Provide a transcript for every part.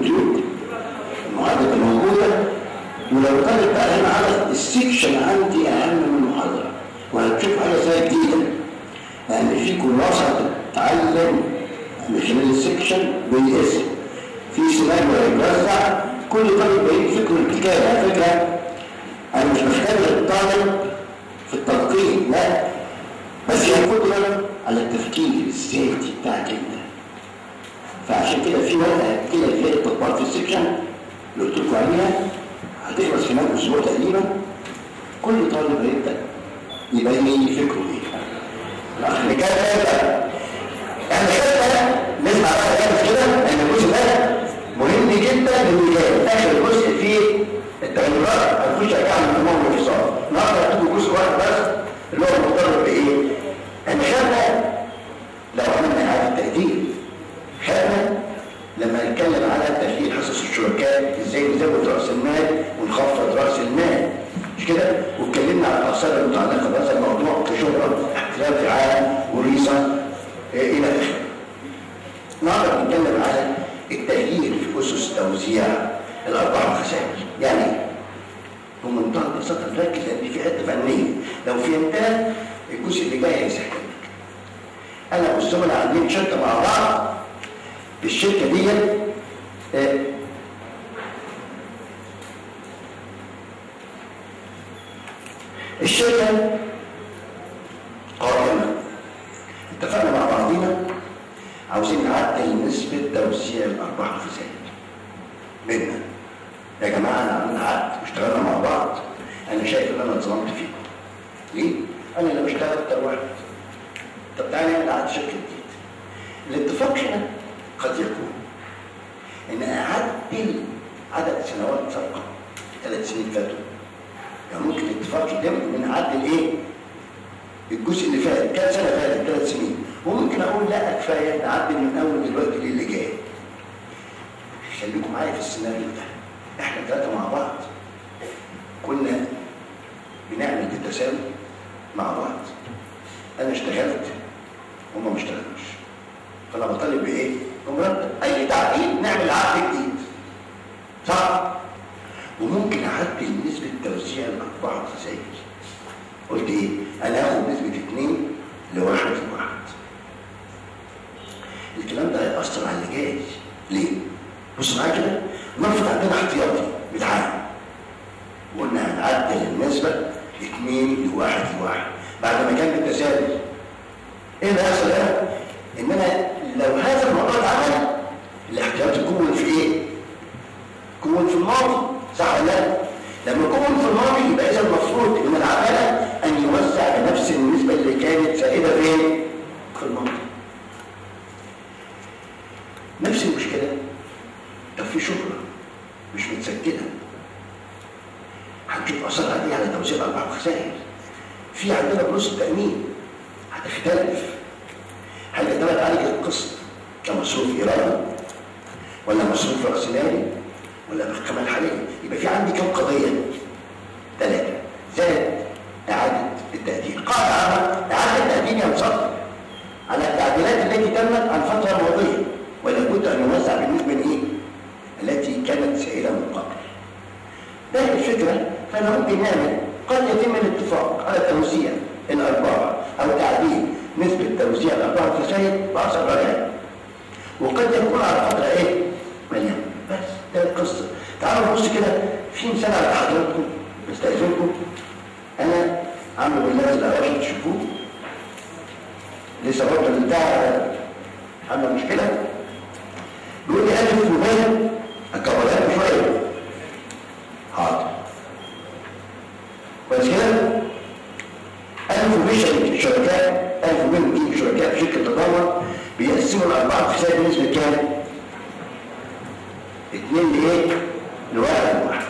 اليوتيوب المحاضرة موجودة ولو كانت بقى هنا على السكشن عندي أهم من المحاضرة وهتشوف حاجة زي جديدة لأن في كراسة تتعلم من خلال السكشن بالاسم في سيناريو هيتوزع كل طالب بيجي فكره الحكاية على فكرة أنا مش محتاج الطالب في التلقين لا بس هي قدرة على التفكير الذاتي بتاعك انت فعشان كده في ورقة كده تلاقي التطبيقات في السكشن اللي قلت لكم عليها هتخلص في خلال اسبوع تقريبا كل طالب هيبدأ يبين لي فكره ايه الاخ اللي كان هذا احنا كده نسمع بقى جامد كده ان الجزء ده مهم جدا للوجهات اخر جزء فيه التغيرات هنخش ارجع من النمو والانفصال النهارده هتبقى جزء واحد بس اللي هو مرتبط بايه؟ احنا خدنا لو عملنا اعاده تقدير خدنا لما نتكلم على تشغيل حصص الشركاء ازاي نزود راس المال ونخفض راس المال مش كده؟ واتكلمنا على الاثار المتعلقه بهذا الموضوع كشهره احتلال فعال وريصه إيه الى اخره. النهارده بنتكلم على التغيير في اسس توزيع الارباح والخسائر، يعني بمنتهى البساطه نركز لان في حته فنيه، لو فهمتها الجزء اللي جاي هيسهل انا والزملاء عاملين شركه مع بعض الشركه دي آه، الشركه قائمه اتفقنا مع بعضينا عاوزين نعدل نسبه توزيع الارباح والخسائر بيننا يا جماعه انا عاملين عقد واشتغلنا مع بعض انا شايف ان انا اتظلمت فيكم ليه؟ انا اللي بشتغل اكتر واحد طب تعالى نعمل عقد شركه جديد الاتفاق هنا قد يكون ان اعدل عدد سنوات سابقه ثلاث سنين فاتوا يعني ممكن الاتفاق يتم ان اعدل ايه؟ الجزء اللي فات كام سنه فاتت ثلاث سنين وممكن اقول لا كفايه نعدل من اول دلوقتي للي جاي خليكم معايا في السيناريو ده احنا ثلاثه مع بعض كنا بنعمل بالتساوي مع بعض انا اشتغلت هما ما اشتغلوش فانا بطالب بايه؟ بمرتب اي تعديل نعمل عقد جديد صح؟ وممكن اعدل نسبه توزيع الارباح والخسائر قلت ايه؟ انا هاخد نسبه 2 لواحد لواحد الكلام ده هيأثر على اللي جاي ليه؟ بص معايا كده نفرض عندنا احتياطي بتاعنا وقلنا هنعدل النسبه 2 لواحد لواحد بعد ما كان بالتساوي ايه اللي هيحصل هنا؟ ان انا لو هذا الموضوع اتعمل الاحتياط يكون في ايه؟ يكون في الماضي صح ولا لا؟ لما يكون في الماضي يبقى اذا المفروض ان العماله ان يوزع بنفس النسبه اللي كانت سائده فين؟ في الماضي. نفس المشكله طب في شهره مش متسجله هنشوف اثرها دي على توزيع الارباح والخسائر. في عندنا فلوس التامين هتختلف هل يا ترى تعالج القسط كمصروف إيرادي ولا مصروف رأسمالي ولا محكمة الحالية يبقى في عندي كم قضية ثلاثة زائد إعادة التقدير قاعدة عامة إعادة التقدير ينصب على التعديلات التي تمت عن فترة ماضية ولا بد أن يوزع بالنسبة لإيه؟ التي كانت سائلة من قبل ده الفكرة فأنا ممكن نعمل قد يتم الاتفاق على توزيع الأرباح أو تعديل نسبة توزيع الأرباح والخسائر بأثر رجعي وقد يكون على فترة إيه؟ مليانة بس ده القصة تعالوا نبص كده في مثال على حضراتكم بستأذنكم أنا عامل بالله الأواشر تشوفوه لسه برضه بتاع عامل مشكلة بيقول لي ألف وباء أكبرها لكم شوية حاضر كويس كده؟ ألف وبين شركات ألف وبين دي شركات في شركة تطور بيقسموا الأرباح والخسائر بنسبة كام؟ اتنين لإيه؟ لواحد لواحد.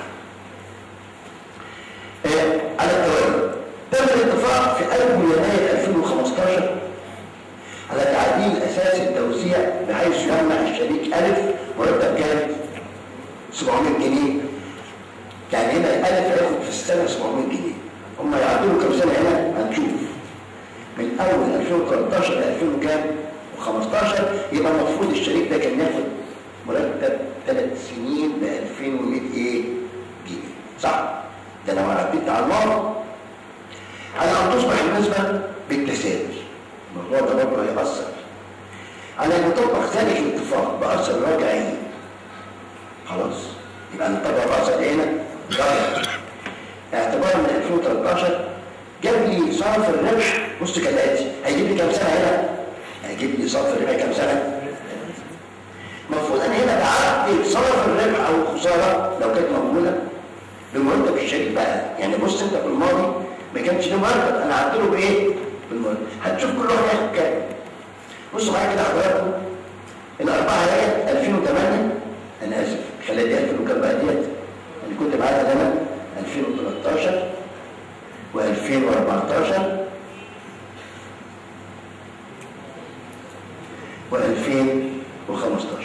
آه على التوالي تم الاتفاق في أول يناير 2015 على تعديل أساس التوزيع بحيث يمنع الشريك ألف مرتب كام؟ 700 جنيه. يعني هنا الألف هياخد في السنة 700 جنيه. هم يعدلوا كم سنة هنا هنشوف من أول 2013 ل 2000 وكام و15 يبقى المفروض الشريك ده كان ياخد مرتب ثلاث سنين ب 2100 ايه جنيه صح ده لو عديت على الماضي على ان تصبح النسبه بالتساوي الموضوع ده برضه هيأثر على ان يطبق ذلك الاتفاق بأثر رجعي خلاص يبقى نطبق بأثر هنا رجعي اعتبارا من 2013 جاب لي صرف الربح بص كالاتي هيجيب لي كام سنه هنا هيجيب لي صرف الربح كام سنه المفروض انا هنا بعدي صرف الربح او الخساره لو كانت موجوده بمرتب الشريك بقى يعني بص انت في الماضي ما كانش له مرتب انا عدله بايه بالمرتب هتشوف كل واحد هياخد كام بصوا معايا كده حضراتكم الاربعه ديت 2008 انا اسف خليها دي 2000 وكام بقى ديت اللي كنت معايا انا 2013 و2014 و2015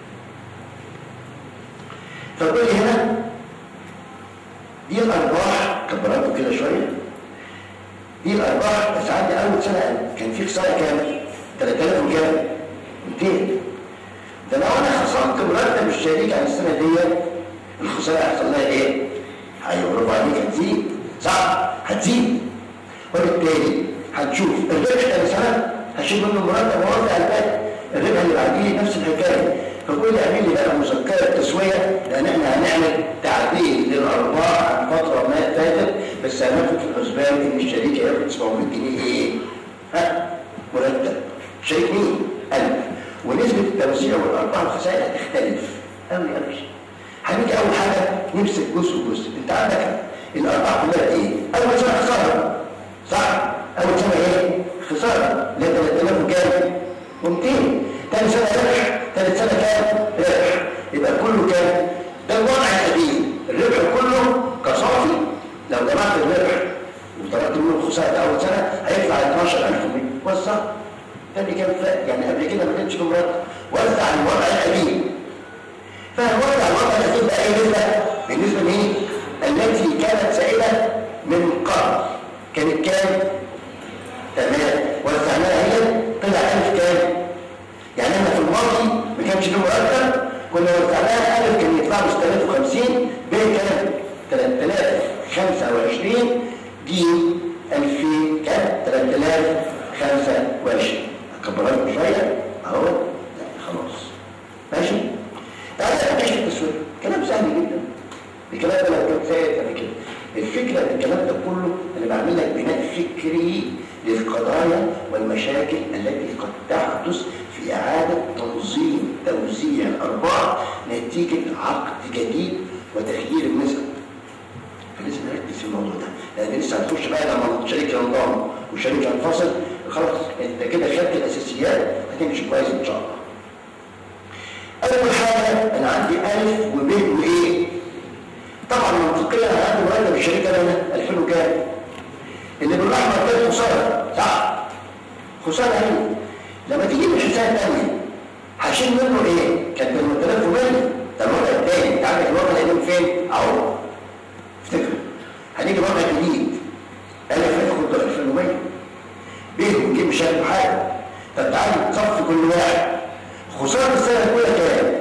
فكل هنا دي الارباح كبرته كده شويه دي الارباح بس عندي اول سنه كان في خساره كام 3000 وكام 200 ده لو انا خسرت مرتب الشريك عن السنه دي الخساره هيحصل لها ايه ايوه برافو عليك هتزيد صح هتزيد وبالتالي هتشوف الربح تاني سنه هشيل منه مرتب ووزع الباقي الربح اللي بعديه نفس الحكايه فكل اعمل لي بقى مذكره تسويه لان احنا هنعمل تعديل للارباح عن فتره ما فاتت بس هناخد في الحسبان ان الشريك هياخد 700 جنيه ايه؟ ها؟ مرتب شريك مين؟ 1000 ونسبه التوزيع والارباح والخسائر هتختلف قوي قوي هنيجي اول حاجه نمسك جزء جزء انت عندك الارباح كلها ايه؟ اول سنه خساره صح؟ اول سنه ايه؟ خساره اللي هي 3000 وكام؟ و200 ثاني سنه ربح ثالث سنه كام؟ ربح يبقى كله كام؟ ده الوضع القديم الربح كله كصافي لو جمعت الربح وطلعت منه الخساره اول سنه هيطلع 12000 وزع تاني كام فرق يعني قبل كده ما كانش له مرتب وزع الوضع القديم فالوضع الوضع القديم بقى ايه بالنسبه بالنسبه لايه؟ التي كانت سائله من قبل كانت كام؟ تمام وزعناها هي طلع 1000 كام؟ يعني احنا في الماضي ما كانش له مرتب كنا وزعناها 1000 كان يطلع له 6050 ب كام؟ 3025 ج 2000 كام؟ 3025 اكبرها لكم شويه اهو لا خلاص ماشي؟ تعالى نكتشف التسويق كلام سهل جدا الكلام ده لو كان فات انا كده الفكره ان الكلام ده كله انا بعمل لك بناء فكري للقضايا والمشاكل التي قد تحدث في اعاده تنظيم توزيع الارباح نتيجه عقد جديد وتغيير النسب فلازم نركز في الموضوع ده لان لسه هتخش بقى لما شريك ينضم وشريك ينفصل خلاص انت كده خدت الاساسيات هتمشي كويس ان شاء الله اول حاجه انا عندي الف وب وايه طبعا منطقيا انا عندي مرتب الشركه ده 2000 وكام اللي بالاحمر ده خساره صح خساره ايه لما تيجي من حساب ثانيه هشيل منه ايه كان ب 3100 ده الوضع الثاني انت عندك الوضع القديم فين اهو افتكر هنيجي وضع جديد الف هتاخد 2100 بيه ونجيب مش هياخدوا حاجه طب تعالى تصفي كل واحد خساره السنه الاولى كام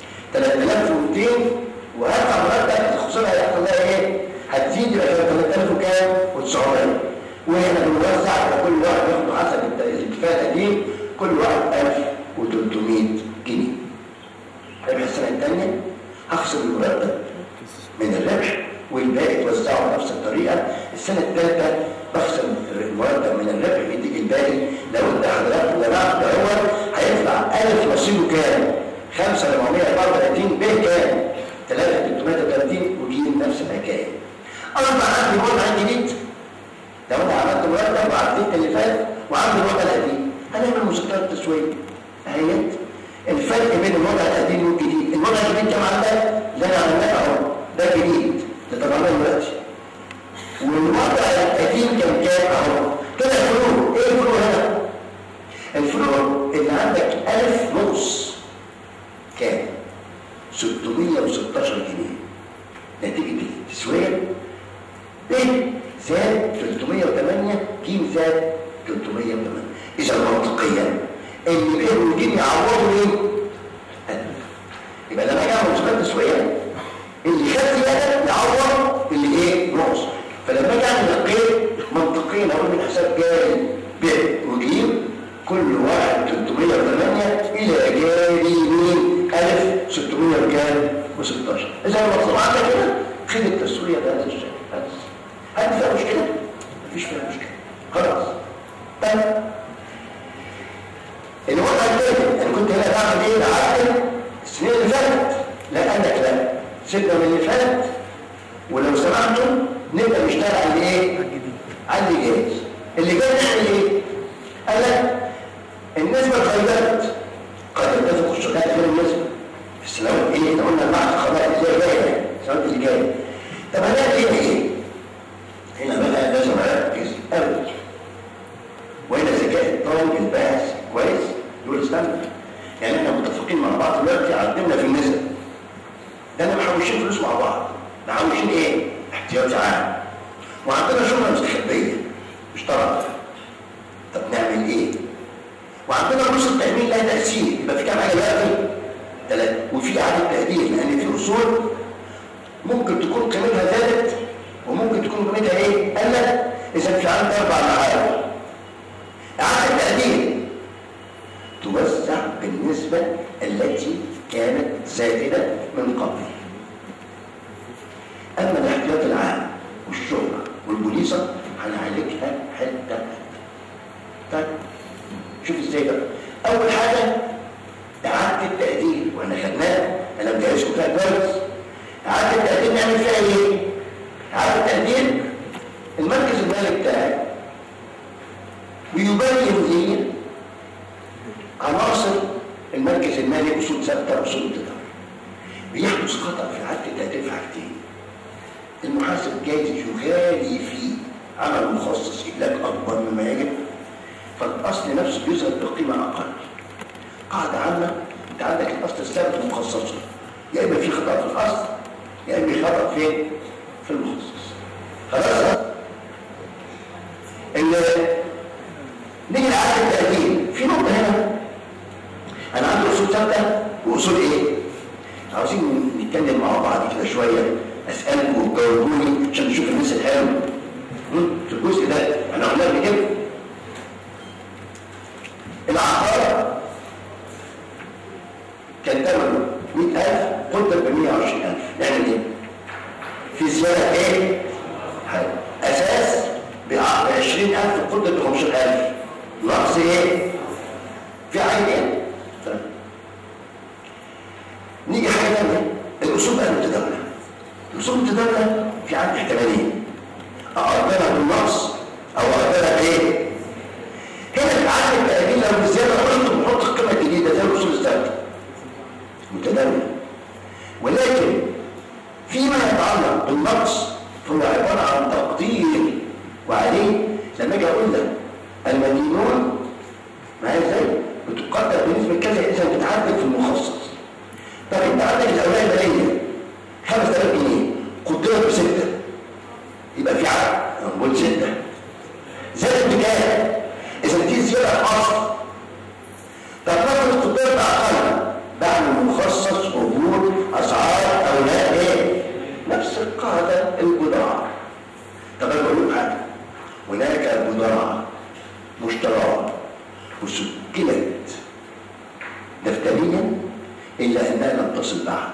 3200 وهدفع مرتب الخساره هيحصل لها ايه هتزيد يبقى 3000 وكام و900 وهنا بنوزع على كل واحد ياخد حسب الاتفاق القديم كل واحد 1300 جنيه ربح السنه الثانيه هخسر المرتب من الربح والباقي توزعه بنفس الطريقه السنه الثالثه بخسر المرتب من الربح بيديك الباقي لو انت حضرتك جمعت الاول هيطلع 1000 نصيبه كام 5434 ب كام 3330 وجيم نفس الحكايه اصبح عندي وضع جديد لو انا عملت مرتب وعديت اللي فات وعندي الوضع القديم هنعمل مذكرات تسويه اهيت الفرق بين الوضع القديم والجديد الوضع الجديد كام عندك اللي انا عملناه اهو ده جديد ده طبعا دلوقتي والوضع القديم كان كام اهو كده الفروق ايه الفروق هنا الفروق اللي عندك ألف نص كام 616 جنيه نتيجة التسوية ب زاد 308 ج زاد 308 إذا منطقيا اللي بين والجيم يعوضوا ايه؟ يبقى لما اجي اعمل كل واحد 308 الى جاري مين الف 600 وكام و16 اذا المطلوب عندك كده خد التسويه بهذا الشكل بس هل فيها مشكله؟ مفيش فيها مشكله خلاص طيب الوضع الثاني انا كنت هنا بعمل ايه؟ بعدل السنين اللي فاتت لا قال لك لا سيبنا من اللي فات ولو سمحتم نبدا نشتغل على ايه؟ على اللي جاي اللي جاي نعمل ايه؟ قال لك النسبه اتغيرت قد يتفق الشغال غير النسبه بس لو ايه احنا قلنا المعنى خلاص ازاي جاي السؤال اللي جاي طب هنعمل هنا ايه؟ هنا بقى لازم اركز قوي وهنا ذكاء الطالب الباحث كويس يقول استنى يعني احنا متفقين مع بعض دلوقتي عدلنا في النسب ده انا محوشين فلوس مع بعض محوشين ايه؟ احتياطي عام وعندنا شغله مستخبيه مش طرف طب نعمل ايه؟ وعندنا فلوس التأمين لها تأثير يبقى في كام حاجة دلوقتي؟ ثلاثة وفي إعادة تقدير لأن في أصول ممكن تكون قيمتها زادت وممكن تكون قيمتها إيه؟ قلت إذا في عندي أربع معايير إعادة تقدير توزع بالنسبة التي كانت زائدة من قبل أما الاحتياط العام والشهرة والبوليصة هنعالجها حتة طيب شوف ازاي بقى اول حاجه اعاده التقدير واحنا خدناها انا مجهزكم فيها كويس اعاده التقدير نعمل فيها ايه؟ اعاده التقدير المركز المالي بتاعي بيبين لي عناصر المركز المالي اصول ثابته واصول متداوله بيحدث خطا في اعاده التقدير في حاجتين المحاسب جايز يغالي في عمل مخصص إبلاغ أكبر مما يجب فالأصل نفسه بيظهر بقيمة أقل قاعدة عامة أنت عندك الأصل الثابت مخصصه يا إما في خطأ في الأصل يا إما في خطأ فين؟ في المخصص خلاص؟ اللي نيجي لعدد التقديم في نقطة هنا أنا عندي أصول ثابتة وأصول إيه؟ عاوزين نتكلم مع بعض كده شوية أسألكم وتجاوبوني عشان نشوف الناس الحلو في الجزء ده أنا قلنا قبل كده العقار كان ثمنه 100000 قدر ب 120000 نعمل ايه؟ في زياده ايه؟ حاجه اساس ب 20000 قدر ب 15000 نقص ايه؟ في حاجه ايه؟ طيب. نيجي حاجه ثانيه الاصول بقى المتداوله الاصول المتداوله في عندي احتمالين اقدرها بالنقص او اقدرها بايه؟ هنا العدد التأجيل لو بزيادة قلت بنحط القيمة الجديدة زي الأصول الثابتة متداولة ولكن فيما يتعلق بالنقص هو عبارة عن تقدير وعليه لما اجي اقول لك المدينون معايا ازاي؟ بتقدر بنسبة كذا إذا بتعدل في المخصص طب انت عندك الأوراق المالية 5000 جنيه قدرت بستة يبقى في عدد انا بقول ستة زادت بكام؟ إذا دي زيادة أصل طب ناخد القدرة أقل بعمل مخصص أجور أسعار أوراق إيه؟ نفس القاعدة البضاعة طب أنا بقول لكم حاجة هناك بضاعة مشتراه وسجلت دفتريا إلا أنها لم تصل بعد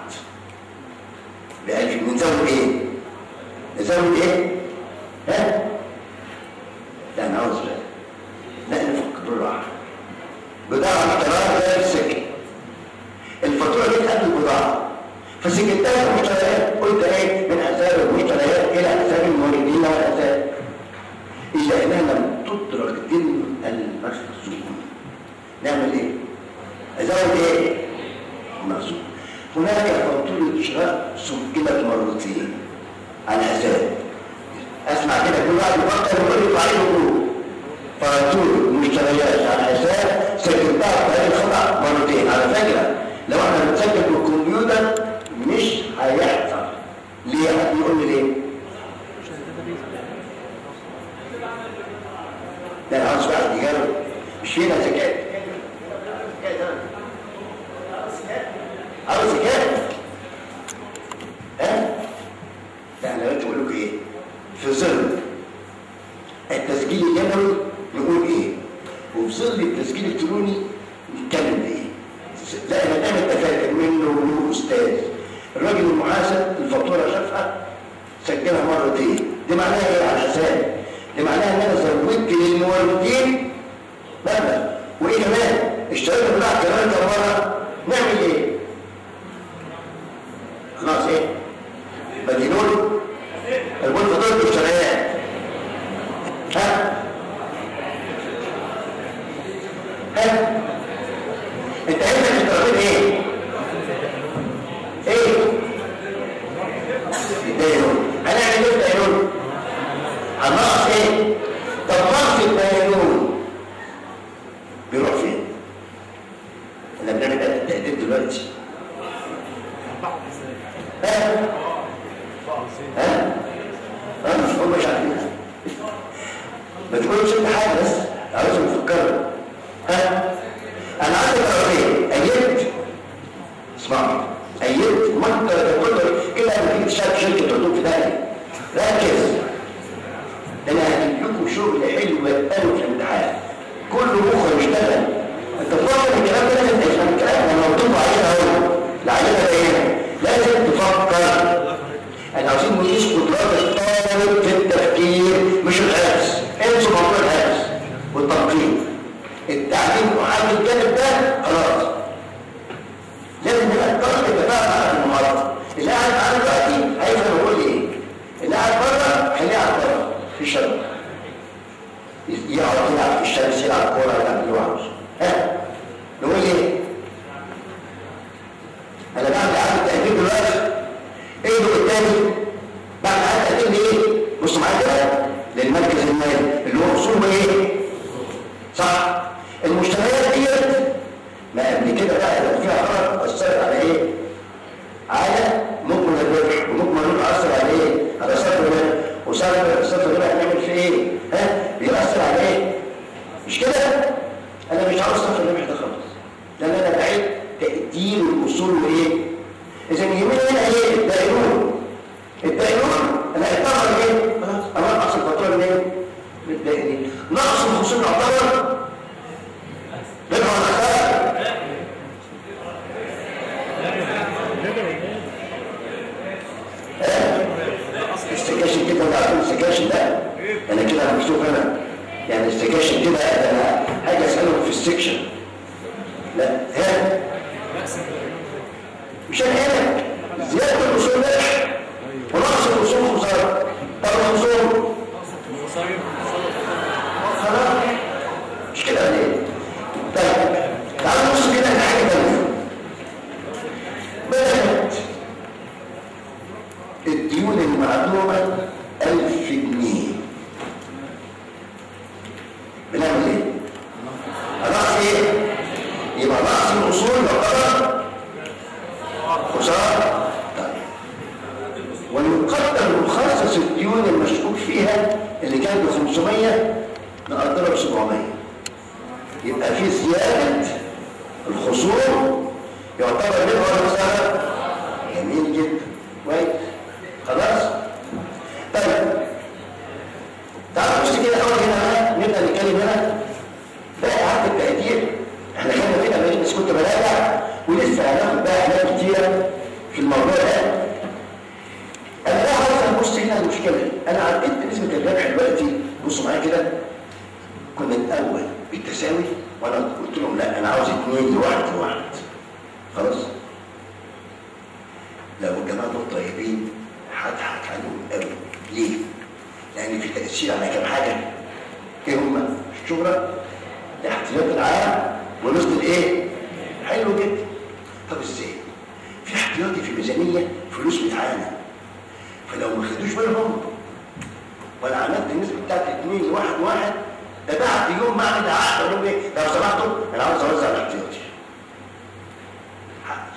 بألف نزود إيه؟ نزود إيه؟ ها؟ لا أنا عاوز بقى. لا نفكر بالراحه بضاعه محترمه زي السكن الفاتوره دي قبل البضاعه فسجلتها في المشتريات قلت ايه من اسباب المشتريات الى اسباب الموردين والاسباب الا انها لم تدرك ضمن المخزون نعمل ايه؟ ازود ايه؟ المخزون هناك فاتوره شراء سجلت مرتين على حساب اسمع كده كل واحد يفكر ويقول لي ضعيف القلوب فاتور مشتريات على حساب سجلتها بطريقه خطا مرتين على فكره لو احنا بنسجل بالكمبيوتر مش هيحصل ليه حد يقول لي ليه؟ لا انا عاوز واحد يجرب مش فينا ذكاء عاوز ذكاء ها؟ لا انا دلوقتي بقول لكم ايه؟ في ظل التسجيل اليدوي نقول ايه؟ وفي يوصل لي التسجيل الالكتروني نتكلم بايه لا انا دايما اتفاكر منه ومنه استاذ الراجل المحاسب الفاتوره شافها سجلها مرتين دي معناها ايه على الحساب دي معناها ان انا زودت للموردين مبلغ وايه كمان اشتريت بضاعه كمان كم مره نعمل ايه خلاص ايه بدينون البول فضل بالشريات ها ها انت عندك الترابيط ايه ايه الدينون هنعمل ايه الدينون هنقص ايه طب نقص الدينون بيروح فين احنا بنعمل التهديد دلوقتي ها ها ها مش هم مش عارفين ما تقولش انت حاجه بس عاوزهم يفكروا ها انا عندي قرارين ايدت اسمعني ايدت ما انت تقول كده لما تيجي تشتغل شركه تحطوك في داهيه ركز انا هجيب لكم شغل حلو يتقالوا في الامتحان كله مخه يشتغل انت تفكر الكلام ده لازم تفهم الكلام انا قلت لكم عليها اهو العينه باينه لازم تفكر احنا عاوزين نقيس قدرات الطالب في التفكير مش الحفظ انسوا موضوع الحفظ والتنقيم التعليم وحاجه الجانب ده خلاص لازم يبقى الطالب يتفاعل مع المحاضره اللي قاعد معانا دلوقتي هيفهم هو ايه اللي قاعد بره خليه قاعد بره في الشارع يقعد يلعب في الشمس يلعب كوره يلعب اللي هو عاوزه ها نقول ايه انا بعمل عقد تأكيد دلوقتي ايه دور التاني بعد عقد تأكيد ايه بصوا معايا كده للمركز المالي اللي هو اصوله ايه صح المشتريات ديت ما قبل كده بقى لو فيها غلط اثرت على ايه على مجمل الربح ومجمل الربح اثر على ايه على صرف الربح وصرف صرف الربح هنعمل فيه ايه ها بيأثر على ايه مش كده انا مش عاوز صرف الربح ده خالص لان انا بعيد تقدير الاصول وايه اذا يهمني هنا ايه الدائرون الدائرون انا اعتبر ايه خلاص انا نقص الفاتوره منين من الدائرين نقص الخصوم يعتبر ربح ولا خساره السكاشن كده ولا عارفين السكاشن ده انا كده انا مكتوب هنا يعني السكاشن كده ده انا حاجه اسالهم في السكشن لا ها مش هنقلك زياده الاصول ربح ونقص الاصول خساره طب الاصول خلاص مش كده ليه طيب تعالوا نبص كده على حاجه ثانيه بدات الديون المعدومه 1000 جنيه بنعمل ايه؟ خلاص ايه؟ يبقى نقص الاصول يعتبر خساره طيب ويقدر مخصص الديون المشكوك فيها اللي كانت ب 500 نقدرها ب 700 يبقى في زياده الخصوم يعتبر ربح ولا خساره؟ جميل جدا كويس خلاص؟ طيب تعالوا بص كده اول هنا نبدا نتكلم هنا بقى عقد التقدير احنا خدنا كده بقى بس كنت براجع ولسه هناخد بقى حاجات كتيره في الموضوع ده انا بقى عايز ابص هنا المشكله انا عديت نسبه الربح دلوقتي بصوا معايا كده كنا الاول بالتساوي وانا قلت لهم لا انا عاوز اثنين لواحد لواحد خلاص لو الجماعه دول طيبين هضحك عليهم قوي ليه؟ لان في تاثير على كام حاجه ايه هم؟ الشهره الاحتياط العام ونص الايه؟ حلو جدا طب ازاي؟ في احتياطي في الميزانيه فلوس بتعانى فلو ما خدوش بالهم وانا عملت النسبه بتاعت 2 لواحد واحد ده بعد يوم ما اعمل عقد اقول لهم ايه؟ لو سمحتوا انا عاوز اوزع الاحتياطي حقش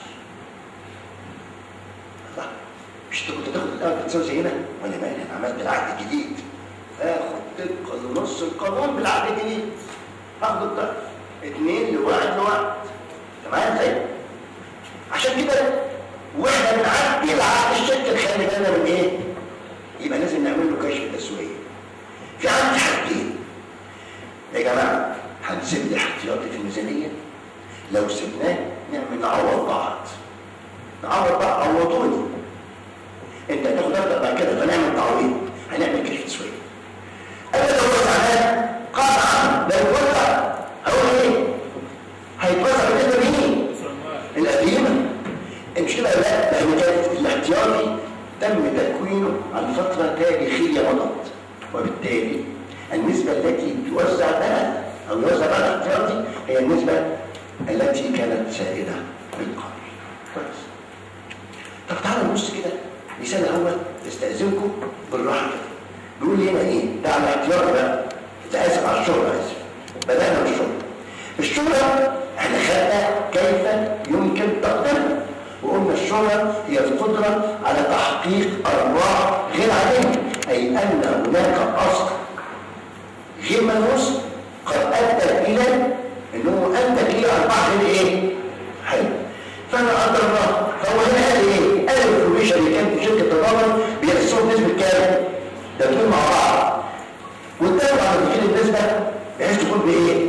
الله مش انت كنت تاخد الاول بتساوي زينا وانا مالي انا عملت العقد الجديد اخد طبقا لنص القانون بالعقد الجديد هاخد الضعف اثنين لواحد لواحد انت معايا ازاي؟ عشان كده واحنا بنعدي العقد الشركه خلي بالنا من ايه؟ يبقى لازم نعمل له كشف تسويه في عندي حاجتين يا جماعه هنسيب لي احتياطي في الميزانيه لو سبناه نعمل نعوض بعض نعوض بعض عوضوني انت هتاخد اكتر بعد كده فنعمل تعويض هنعمل كشف تسويق انا لو وزعناه قطعا لو وزع هقول ايه هيتوزع بالنسبه لمين القديمه المشكله لا ده هي كانت الاحتياطي تم تكوينه عن فتره تاريخيه مضت وبالتالي النسبه التي توزع بها او يوزع بها الاحتياطي هي النسبه التي كانت سائده من قبل كويس طب تعالوا نبص كده مثال اول استاذنكم بالراحه كده بيقول لي هنا ايه ده على الاحتياط بقى انت اسف على الشغل اسف بدانا بالشغل الشهرة احنا خدنا كيف يمكن تقديرها وقلنا الشهرة هي القدرة على تحقيق أرباح غير عادية أي أن هناك أصل غير ملموس قد أدى إلى أنه أنتج لي أرباح غير إيه؟ حلو فأنا أقدر الله فهو هنا قال إيه؟ قال الانفورميشن اللي كان في شركة التضامن بيحسبوا بنسبة كام؟ ده دول مع بعض واتفقوا على تدخيل النسبة بحيث تكون بإيه؟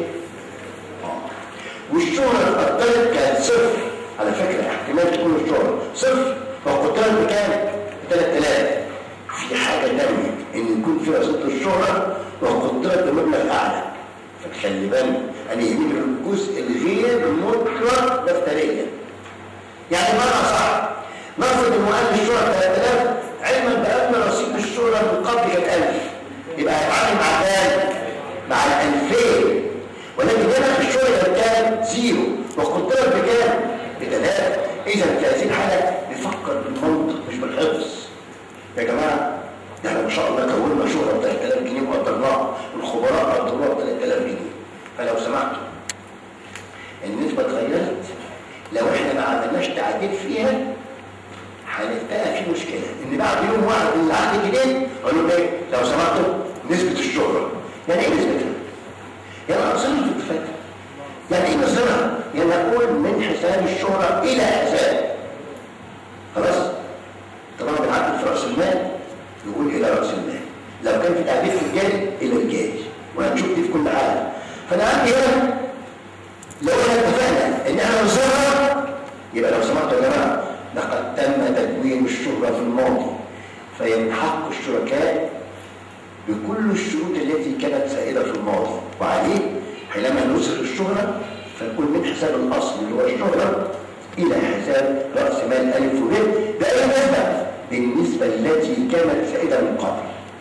والشهرة اتقدرت كانت صفر على فكرة احتمال تكون الشهرة صفر فقدرت بكام؟ ب 3000 في حاجة تانية ان يكون في وسيلة الشهرة وقدرت بمبلغ اعلى فتخلي بالك ان يهمني الجزء الغير مطلق دفتريا يعني بمعنى صح نفرض انه قال الشهرة 3000 علما بان رصيد الشهرة من قبل كان 1000 يبقى هيتعامل مع كام؟ مع ال 2000 ولكن هنا الشهرة كان زيرو وقدرت بكام؟ بثلاثة إذا في هذه الحالة نفكر بالمنطق مش بالحفظ يا جماعة ده احنا ما شاء الله كوننا شهرة ب 3000 جنيه وقدرناها والخبراء قدروها ب 3000 جنيه فلو سمحتوا النسبة اتغيرت لو احنا ما عملناش تعديل فيها هنلتقى في مشكلة ان بعد يوم واحد من العقد الجديد اقول لهم ايه لو سمحتوا نسبة الشهرة يعني ايه نسبتها؟ يعني أصلا في الاتفاق يعني ايه نصرها؟ يعني نقول من حساب الشهرة إلى حساب خلاص؟ طبعا بنعدل في رأس المال نقول إلى رأس المال لو كان في تعديل في الجاري إلى الجاري وهنشوف دي في كل حالة فأنا عندي هنا لو احنا اتفقنا إن احنا نصرها يبقى لو سمحتوا يا جماعة لقد تم تدوين الشهرة في الماضي فينحق الشركاء بكل الشروط التي كانت سائدة في الماضي وعليه حينما نسخ الشهرة فنقول من حساب الأصل اللي هو الشهرة إلى حساب رأس مال ألف وب بأي نسبة؟ بالنسبة التي كانت سائدة من قبل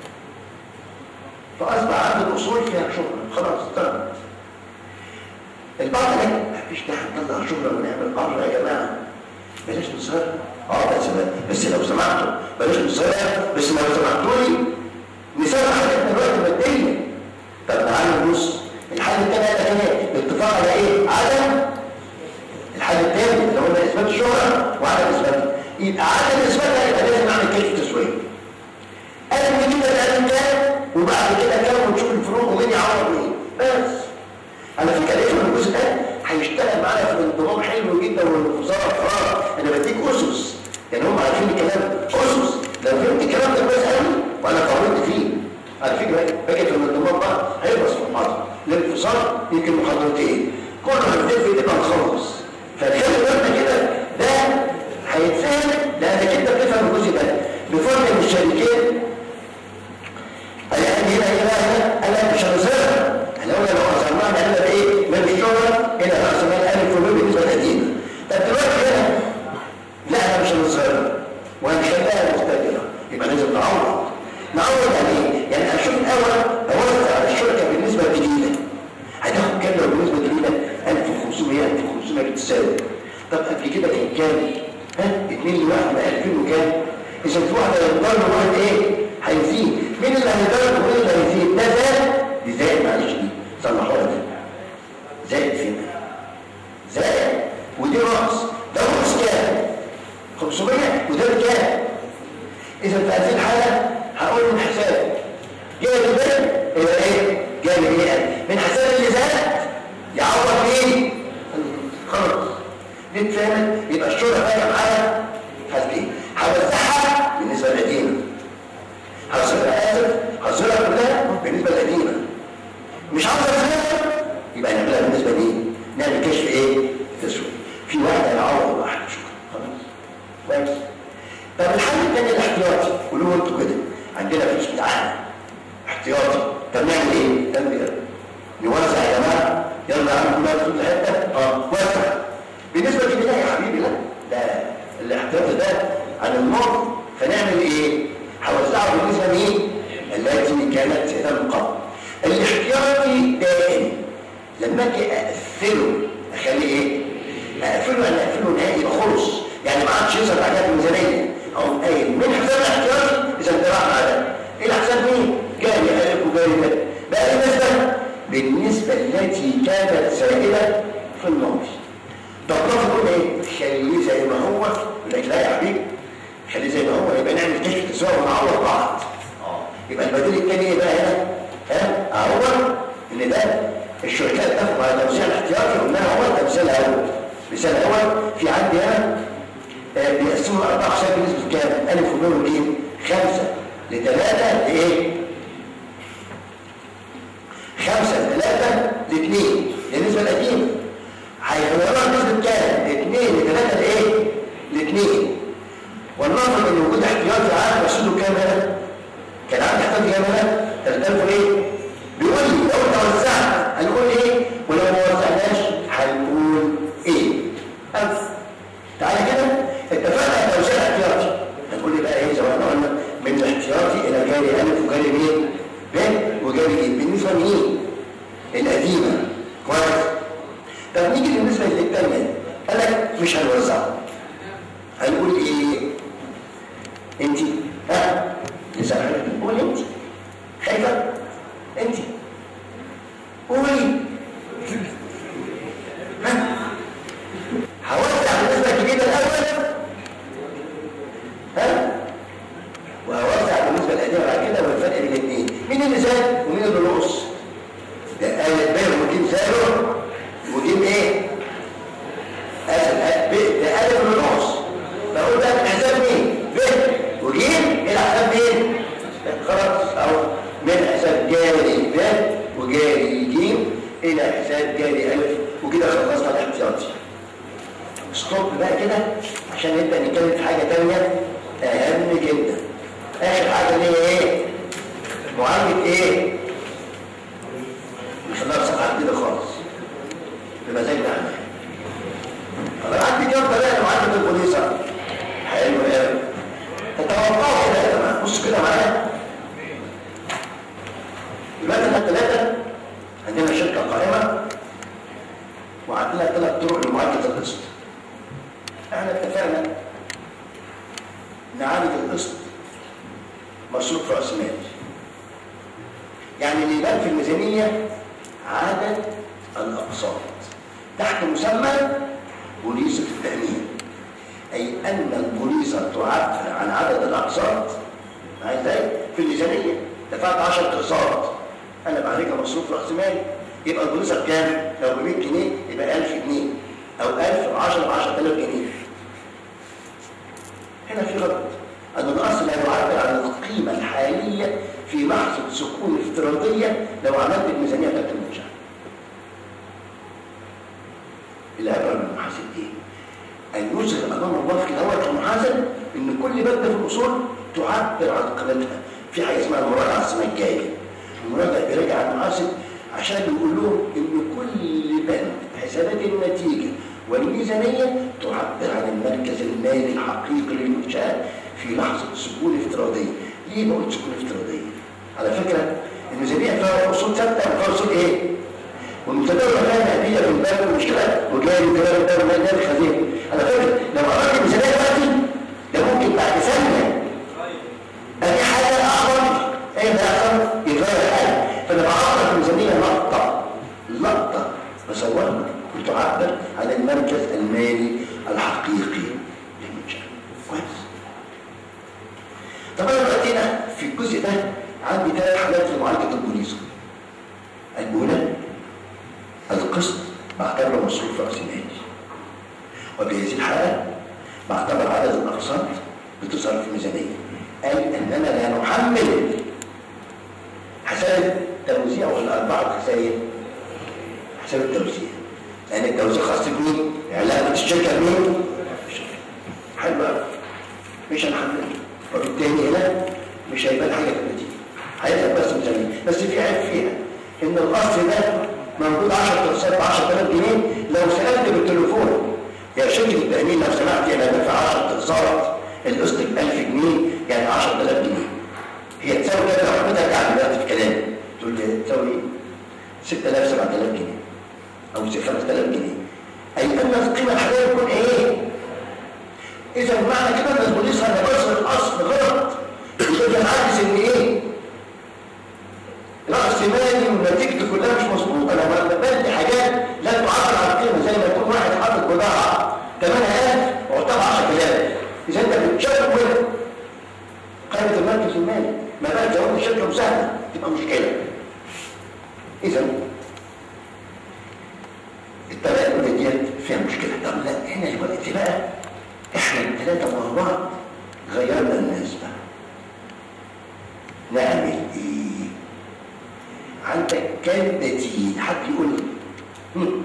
فأصبح عند الأصول فيها شهرة خلاص تمت البعض قال مفيش داعي نطلع شهرة ونعمل أمر يا جماعة بلاش نصيرها اه بس بس لو سمحتوا بلاش نصيرها بس لو سمحتوا لي نسمع حاجات دلوقتي ماديه طب تعالوا نبص الحل الثاني قال لك ايه الاتفاق على ايه عدم الحل الثاني اللي هو اثبات الشهره وعدم اثباتها يبقى عدم اثباتها يبقى لازم نعمل كشف تسويه قال لي كده القلم كام وبعد كده كام ونشوف الفروق ومين يعوض مين بس على فكره لقيت من الجزء ده هيشتغل معانا في الانضمام حلو جدا والانفصال افراد انا بديك اسس يعني هم عارفين الكلام اسس لو فهمت الكلام ده كويس قوي وانا قررت فيه على فكره باجي في الانضمام بقى هيخلص في محاضره الانفصال يمكن محاضرتين كل ما بتفرق تبقى نخلص فخلي بالنا كده ده هيتفهم لانك انت بتفهم الجزء ده بفرق من الشركتين الان هنا هنا هنا انا مش هنظهرها احنا قلنا لو هنظهرناها نعملها بايه؟ من الشهره الى راس مال الف وب بالنسبه للقديمه طب دلوقتي هنا لا احنا مش هنظهرها وهنخليها مختلفه يبقى لازم نعوض نعوض يعني ايه؟ يعني اشوف الاول اوزع على الشركه بالنسبه الجديده هتاخد كام لو بالنسبه الجديده 1500 1500 بتساوي طب قبل كده كان كام؟ ها؟ 2 لواحد يبقى 2000 وكام؟ اذا في واحده يضل واحد ايه؟ هيزيد مين اللي هيضل ومين اللي هيزيد؟ ده زاد دي زائد معلش دي صلحوها دي زائد فين؟ زائد ودي راس ده راس كام؟ 500 وده بكام؟ اذا في هذه الحاله هقول من حساب جانب الى ايه جانب ايه من حساب اللي زاد يعوض ايه خلاص نتفاهم يبقى الشهرة بقى معايا حاسبين هوزعها بالنسبه للقديمه هصرفها اسف هصرفها كلها بالنسبه للقديمه مش عاوز اصرفها يبقى نعملها قلت كده عندنا فلوس بتاعنا احتياطي طب نعمل ايه؟ تنبيه نوزع يا جماعه يلا يا عم كلها تدخل حته اه وزع بالنسبه لي لا يا حبيبي لا ده الاحتياطي ده عن الماضي فنعمل ايه؟ هوزعه بالنسبه لمين؟ التي كانت من قبل الاحتياطي دائم لما اجي اقفله اخليه ايه؟ اقفله انا اقفله نهائي خلص يعني ما عادش يظهر حاجات ميزانيه او قايل من حساب الاحتياطي اذا انت راح مع ده ايه الحساب مين؟ جاري الف وجاري ده بقى بالنسبه بالنسبه التي كانت سائله في الماضي طب نقول ايه؟ خليه زي ما هو يقول لك لا يا حبيبي خليه زي ما هو يبقى نعمل كشف تساوي ونعوض بعض اه يبقى البديل الثاني ايه بقى هنا؟ ها؟ اهو ان ده الشركات اتفقوا على توزيع الاحتياطي قلنا هو مثال اول مثال اول في عندي هنا آه بيقسموا الاربع اقسام بنسبه كام؟ الف وب وجيم خمسه لثلاثه لايه؟ خمسه لثلاثه لاثنين دي النسبه القديمه هيغيروها بنسبه كام؟ اثنين لثلاثه لايه؟ لاثنين والنظر ان وجود احتياطي عام رصيده كام هنا؟ كان عندي احتياطي كام هنا؟ 3000 ايه؟ بيقول لي لو انت وزعت هنقول ايه؟ ولو ما وزعناش هنقول ايه؟ ألف تعالى كده اتفقنا على توزيع احتياطي هتقول لي بقى ايه زي ما احنا قلنا من الاحتياطي الى جاري الف وجاري مين؟ ب وجاري ايه؟ بالنسبه لمين؟ القديمه كويس طب نيجي بالنسبه للثانيه قال لك مش هنوزعه هنقول ايه؟ انت ها؟ لسه قول انت خايفه؟ انت قولي ها؟ هوزع بالنسبه الجديده الاول ها؟ وهوزع بالنسبه القديمه بعد كده والفرق بين الاثنين مين اللي زاد ومين اللي نقص؟ ده آية ب وجيم زادوا وجيم ايه؟ ألف ب ده ألف اللي نقص فأقول ده من حساب مين؟ ب وجيم إلى حساب مين؟ خلاص أو من حساب جاري ب وجاري جيم إلى حساب جاري ألف وكده خلصنا الاحتياطي ستوب بقى كده عشان نبدأ نتكلم في حاجة تانية أهم جدا آخر حاجة اللي هي إيه؟ معالجة إيه؟ خليها بصفحة جديدة خالص بمزاجنا احنا طب عندي كام طريقة معالجة البوليسة حلو قوي تتوقعوا كده يا جماعة بصوا كده معايا دلوقتي احنا الثلاثة عندنا شركة قائمة وعندنا ثلاث طرق لمعالجة القسط احنا اتفقنا نعالج القسط مصروف رأس مال يعني اللي يبان في الميزانية عدد الأقساط تحت مسمى بوليصة التأمين أي أن البوليصة تعبر عن عدد الأقساط ازاي؟ في الميزانية دفعت 10 أقساط أنا بعالجها مصروف رأس مال يبقى البوليصة بكام؟ لو ب 100 جنيه يبقى 1000 جنيه أو 1000 ب 10 ب 10000 جنيه هنا في رد أن الأصل لا يعبر عن القيمة الحالية في لحظة سكون افتراضية لو عملت الميزانية بتاعت المنشأة. العبرة من المحاسب ايه؟ أن يظهر أمام الله في الهواء كمحاسب إن كل بند في الأصول تعبر عن قيمتها. في حاجة اسمها المراجعة السنة الجاية. المراجعة بيراجع على المحاسب عشان يقول لهم إن كل بند حسابات النتيجة والميزانية تعبر عن المركز المالي الحقيقي للمنشأة في لحظة سكون افتراضية. ليه بقول سكون افتراضية؟ على فكرة الميزانية فيها أصول ثابتة وفيها أصول إيه؟ والمتداولة فيها نتيجة في الباب والمشكلة وجاري كلام الدولة وما جاري الخزينة. على فكرة لو قرأت الميزانية دلوقتي ده ممكن بعد ثانية أدي حاجة أعظم إيه ده أعظم؟ يغير حاجة فأنا بعرف الميزانية لقطة لقطة بصورها بتعبر عن المركز المالي الحقيقي للمنشأة. كويس؟ طب انا دلوقتي هنا في الجزء ده عندي ثلاث حالات في معالجه البوليصه. الاولى القسط بعتبره مصروف راس مالي. وبهذه الحاله بعتبر عدد الاقساط بتظهر في الميزانيه. قال اننا لا نحمل حساب التوزيع ولا اربعه خسائر حساب التوزيع. لان التوزيع خاص بمين؟ علاقه الشركه بمين؟ حلو قوي. مش هنحمله. وبالتالي هنا مش هيبان حاجه في النتيجه هيبقى بس ميزانيه بس في عيب فيها ان الاصل ده موجود 10 تقسيط ب 10000 جنيه لو سالت بالتليفون يا شركه التامين لو سمحت انا دافع 10 تقسيط القسط ب 1000 جنيه يعني 10000 جنيه هي تساوي كده لو حبيت ارجع دلوقتي في كلامي تقول لي تساوي 6000 7000 جنيه او 5000 جنيه اي ان القيمه الحاليه تكون ايه؟ اذا معنى كده ان البوليس انا بصرف الاصل غلط يبقى عاجز ان ايه؟ راس مالي ونتيجته كلها مش مظبوطه انا بدي حاجات لا تعبر عن القيمه زي ما يكون واحد حاطط بضاعه 8000 وقتها 10000 اذا انت بتشوه قائمه المركز المالي ما بالك لو الشركه مساهمه تبقى مشكله اذا الطريقه الاولى ديت فيها مشكله طب لا هنا دلوقتي بقى احنا الثلاثه مع بعض غيرنا الناس بقى نعمل ايه عندك كام بديل حد يقول لي هم.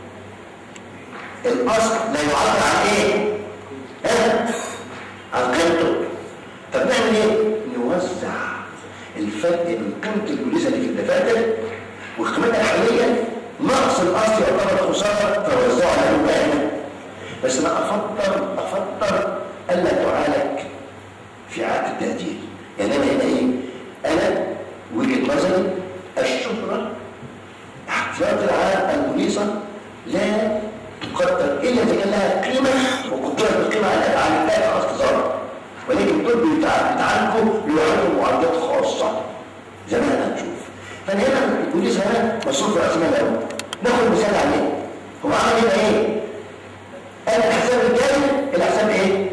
الاصل لا يعبر عن ايه ها عن قيمته طب نعمل ايه نوزع الفرق بين قيمه البوليس اللي في الدفاتر وقيمتها الحاليه نقص الاصل يعتبر خساره فوزعه على المبيعات بس انا افضل افضل الا تعالج في عقد التقدير يعني انا هنا ايه انا وجهه نظري الشهره احتياط العام البوليصه لا تقدر الا اذا كان لها قيمه وقدرت بالقيمه على على الباقي خلاص تظهر ولكن دول بيتعالجوا لوحدهم معالجات خاصه زي ما احنا هنشوف فانا هنا البوليس هنا مصروف راس مال الاول ناخد مثال عليه هو عمل هنا ايه؟ قال الحساب الجاري الحساب ايه؟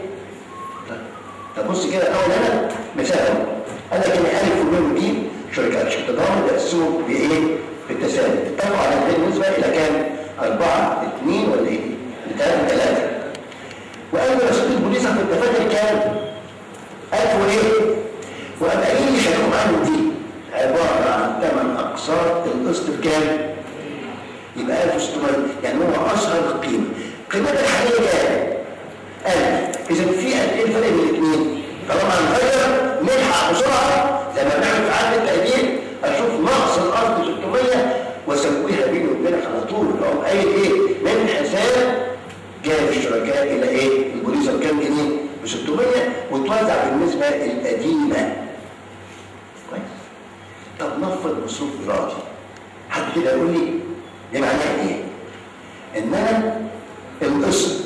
طب بص كده الاول هنا مثال اهو قال لك ان الف وب ودي شركات شركه تضامن بيقسموا بايه؟ بالتساوي اتفقوا على هذه النسبه الى كام؟ 4 2 ولا ايه؟ 3 3 وقال رصيد البوليس في الدفاتر كام؟ 1000 وايه؟ وابقى ايه اللي شاركوا معاهم دي؟ عباره عن ثمن اقساط القسط بكام؟ يبقى 1600 يعني هو اصغر قيمه قيمتها الحاليه كام؟ 1000 اذا في قد ايه الفرق بين الاثنين؟ طالما هنغير نلحق بسرعه زي ما بنعمل في عقد التقدير اشوف نقص الارض 600 واسويها بيني وبينك على طول اقوم قايل ايه؟ من حساب جاي الشركاء الى ايه؟ البوليصه بكام جنيه؟ ب 600 وتوزع بالنسبه القديمه. كويس؟ طب نفرض مصروف ارادي. حد كده يقول لي دي معناها ايه؟ ان انا القسط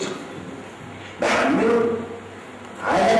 بحمله على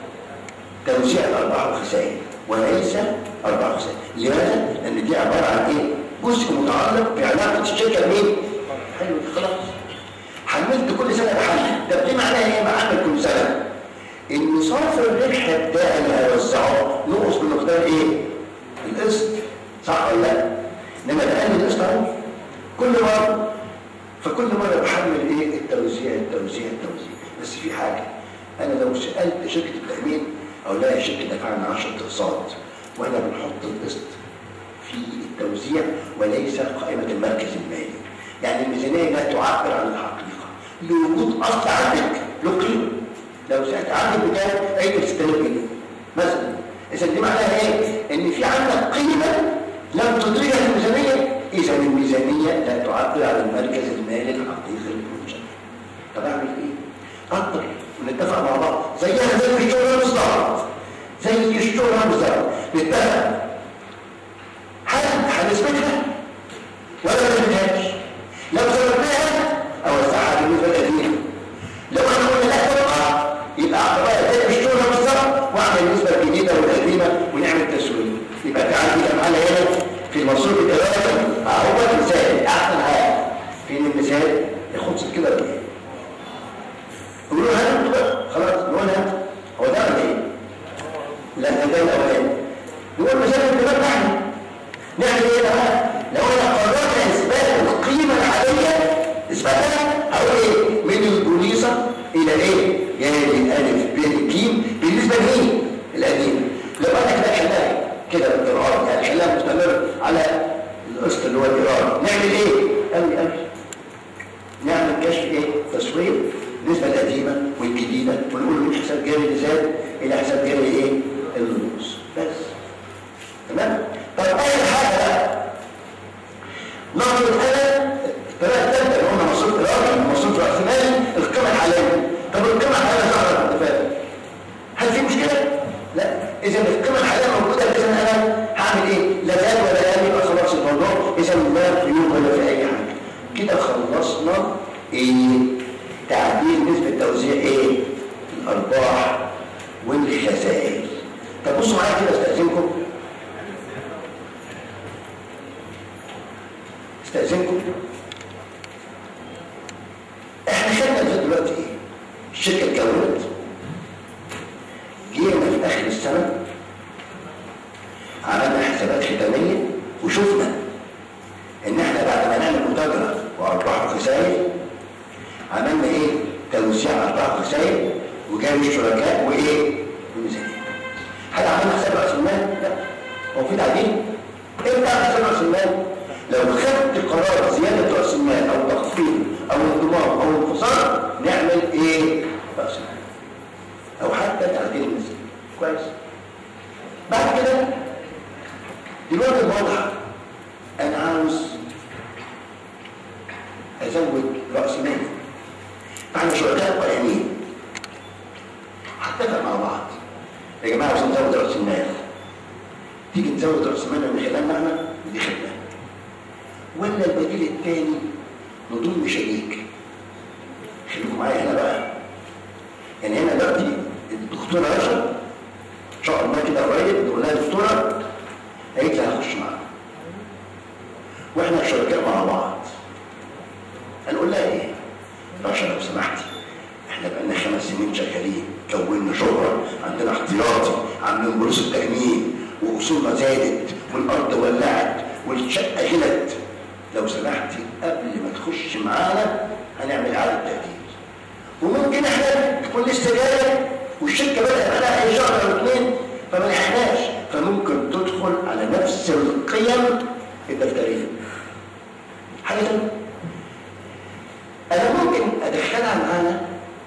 توزيع الارباح والخسائر وليس ارباح وخسائر لماذا؟ لان دي عباره عن ايه؟ جزء متعلق بعلاقه الشركه بمين؟ حلو خلاص حملت كل سنه بحمل طب دي معناها ايه محمل كل سنه؟ ان صرف الربح بتاعي اللي هيوزعه نقص بمقدار ايه؟ القسط صح ولا لا؟ انما بقلل القسط اهو كل مره فكل مره بحمل ايه؟ التوزيع التوزيع التوزيع بس في حاجه انا لو سالت شركه التامين او لا يا شركه دفعنا 10 اقساط واحنا بنحط القسط في التوزيع وليس قائمه المركز المالي يعني الميزانيه لا تعبر عن الحقيقه لوجود اصل عندك له قيمه لو سالت عندك بكام اي 6000 جنيه مثلا اذا دي معناها ايه؟ ان في عندك قيمه لم تدركها في الميزانيه اذا الميزانيه لا تعبر عن المركز المالي الحقيقي للمنشاه طب اعمل ايه؟ اقدر ونتفق مع بعض زيها زي الشغل بالظبط زي الشغل بالظبط نتفق هل هنثبتها ولا ما نثبتهاش؟ لو ثبتناها اوزعها بالنسبه للقديمه لو احنا قلنا لا تبقى يبقى اعتبرها زي الشغل بالظبط واعمل النسبه الجديده والقديمه ونعمل تسويه يبقى في عندي كم حاله هنا في المصروف الثلاثه اهو مثال احسن حاجه فين المثال يخص كده بايه؟ يقولوا هات بقى خلاص نقول هات هو ده ولا ايه؟ لا ده ده الاولاني نقول مثال الكتاب احنا نعمل ايه بقى؟ لو انا قررت اثبات القيمه الحاليه اثباتها اقول ايه؟ من البوليصه الى ايه؟ يعني الف ب ج بالنسبه لمين؟ القديم لو انا كده حلها كده بالايراد يعني حلها مستمر على القسط اللي هو الايراد نعمل ايه؟ قوي قوي نعمل كشف ايه؟ تصوير النسبة القديمة والجديدة ونقول من حساب جاري اللي زاد إلى حساب جاري إيه؟ النص بس اعمل ايه لا زاد ولا قال يبقى خلاص الموضوع اذا لا قيود ولا في اي حاجه كده خلصنا ايه تعديل نسبه توزيع ايه الارباح والخسائر طب بصوا معايا كده استاذنكم استاذنكم احنا خدنا لغايه دلوقتي ايه الشركه اتكونت جينا في اخر السنه عملنا حسابات ختاميه وشفنا ان احنا بعد ما نعمل متاجره وارباح وخسائر عملنا ايه توزيع ارباح وخسائر وجاب الشركاء وايه وميزانيه هل عملنا حساب راس المال؟ لا هو في تعديل امتى حساب راس المال؟ لو خدت قرار زياده راس المال او تخفيض او انضمام او انفصال نعمل ايه؟ راس المال او حتى تعديل الميزانيه كويس بعد كده دلوقتي الوضع انا عاوز ازود راس مالي فاحنا شركاء قائمين هنتفق مع بعض يا جماعه عاوزين نزود راس المال تيجي نزود راس المال من خلالنا احنا ودي خدمه ولا البديل الثاني نضم شريك خليكم معايا هنا بقى يعني هنا دلوقتي الدكتوره رشا ان شاء الله كده قريب تقول لها دكتوره قالت لي هخش معاها واحنا شركاء مع بعض هنقول لها ايه رشا لو سمحتي احنا بقالنا خمس سنين شغالين كونا شهرة عندنا احتياطي عاملين بروس التأمين واصولنا زادت والارض ولعت والشقة غلت لو سمحتي قبل ما تخش معانا هنعمل اعادة تأكيد وممكن احنا تكون لسه جايه والشركه بدات بقالها اي شهر او اثنين فما لحقناش فممكن تدخل على نفس القيم الدفتريه حاجه ثانيه انا ممكن ادخلها معانا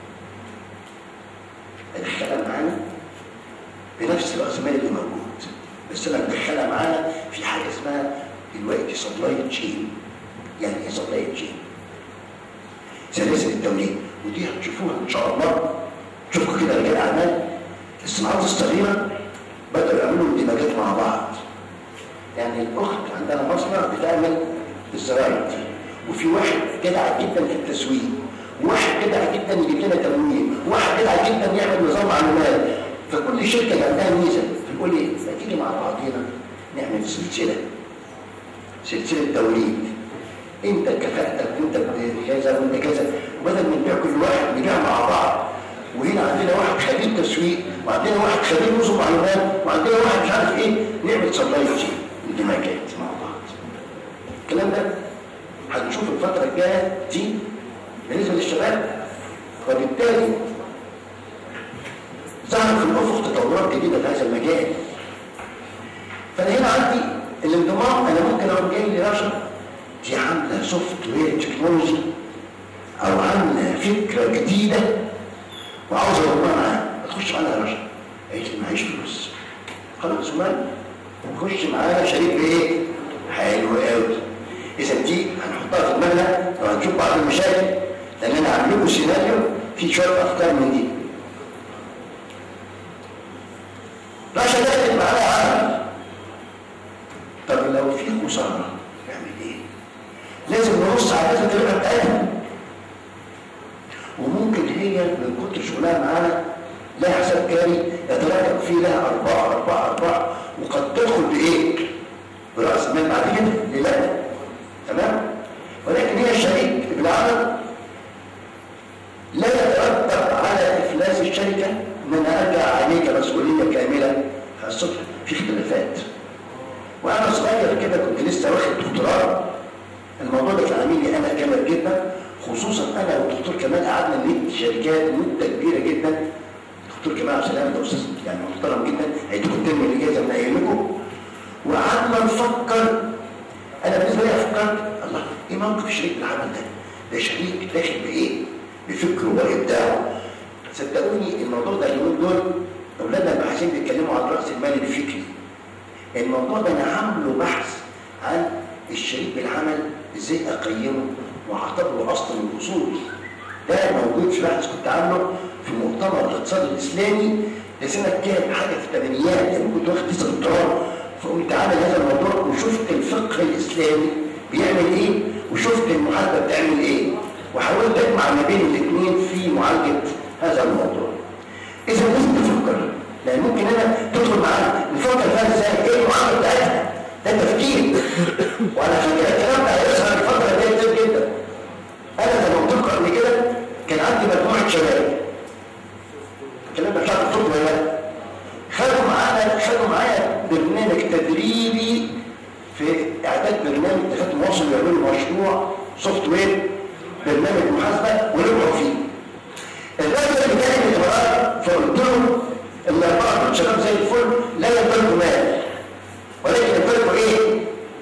ادخلها معانا بنفس راس المال اللي موجود بس انا ادخلها معانا في حاجه اسمها دلوقتي سبلاي تشين يعني ايه سبلاي تشين سلاسل التوريد ودي هتشوفوها ان شاء الله شوفوا كده رجال اعمال الصناعات الصغيره بداوا يعملوا اندماجات مع بعض يعني الاخت عندنا مصنع بتعمل الزراير وفي واحد جدع جدا في التسويق وواحد جدع جدا يجيب لنا تمويل وواحد جدع جدا يعمل نظام معلومات فكل شركه عندها ميزه فنقول ايه ما تيجي مع بعضينا نعمل سلسله سلسله توريد انت كفاءتك وانت كذا وانت كذا وبدل ما نبيع كل واحد نبيع مع بعض وهنا عندنا واحد خبير تسويق وعندنا واحد خبير نظم معلومات وعندنا واحد مش عارف ايه نعمل سبلاي تشين اندماجات مع بعض الكلام ده هنشوف الفتره الجايه دي بالنسبه للشباب وبالتالي ظهر في الافق تطورات جديده في هذا المجال فانا هنا عندي الانضمام انا ممكن اقول جاي لرشا دي عامله سوفت وير تكنولوجي او عامله فكره جديده وعاوز اضمها معاها تخش معانا يا رشا قالت لي معيش فلوس خلاص ومال خش معانا شريك بايه؟ حلو قوي اذا دي هنحطها في دماغنا وهنشوف بعض المشاكل لان انا عامل لكم سيناريو فيه شويه افكار من دي رشا دخلت معانا عمل طب لو في خساره نعمل ايه؟ لازم نبص على الناس الكبيره بتاعتها وممكن هي من كتر شغلها معانا لها حساب جاري يتراكم فيه لها ارباح ارباح ارباح وقد تدخل بايه؟ براس مال بعد كده لا تمام؟ ولكن هي شريك بالعمل لا يترتب على افلاس الشركه ان انا ارجع عليك مسؤوليه كامله الصبح في اختلافات وانا صغير كده كنت لسه واخد دكتوراه الموضوع ده كان عامل لي انا جامد جدا خصوصا انا والدكتور كمال قعدنا ند شركات مده كبيره جدا الدكتور كمال عبد السلام ده استاذ يعني محترم جدا هيديكم الترم اللي جاي زي ما قايل لكم وقعدنا نفكر انا بالنسبه لي فكرت الله ايه موقف شريك العمل ده؟ ده شريك داخل بايه؟ بفكره وابداعه صدقوني الموضوع ده اليومين دول اولادنا الباحثين بيتكلموا عن راس المال الفكري الموضوع ده انا عامله بحث عن الشريك بالعمل ازاي اقيمه واعتبره اصلا الاصول ده موجود في بحث كنت عامله في مؤتمر الاقتصاد الاسلامي لسنه كام حاجه في الثمانينات يعني كنت واخد تسع دكتوراه في قمت عامل هذا الموضوع وشفت الفقه الاسلامي بيعمل ايه وشفت المحاسبه بتعمل ايه وحاولت اجمع ما بين الاثنين في معالجه هذا الموضوع اذا لازم تفكر لان ممكن انا تدخل معانا نفكر فيها ازاي ايه المعامله بتاعتها ده تفكير وعلى فكره الكلام ده هيظهر الفتره دي كتير جدا انا زي ما قلت لكم قبل كده كان عندي مجموعه شباب الكلام ده بتاع الطب ولا خدوا معانا خدوا معايا برنامج تدريبي في اعداد برنامج دكاتره مواصل يعملوا مشروع سوفت وير برنامج محاسبه ونبقوا فيه الراجل اللي كان الامارات فقلت له الاربعه دول شباب زي الفل لا يمتلكوا مال ولكن يمتلكوا ايه؟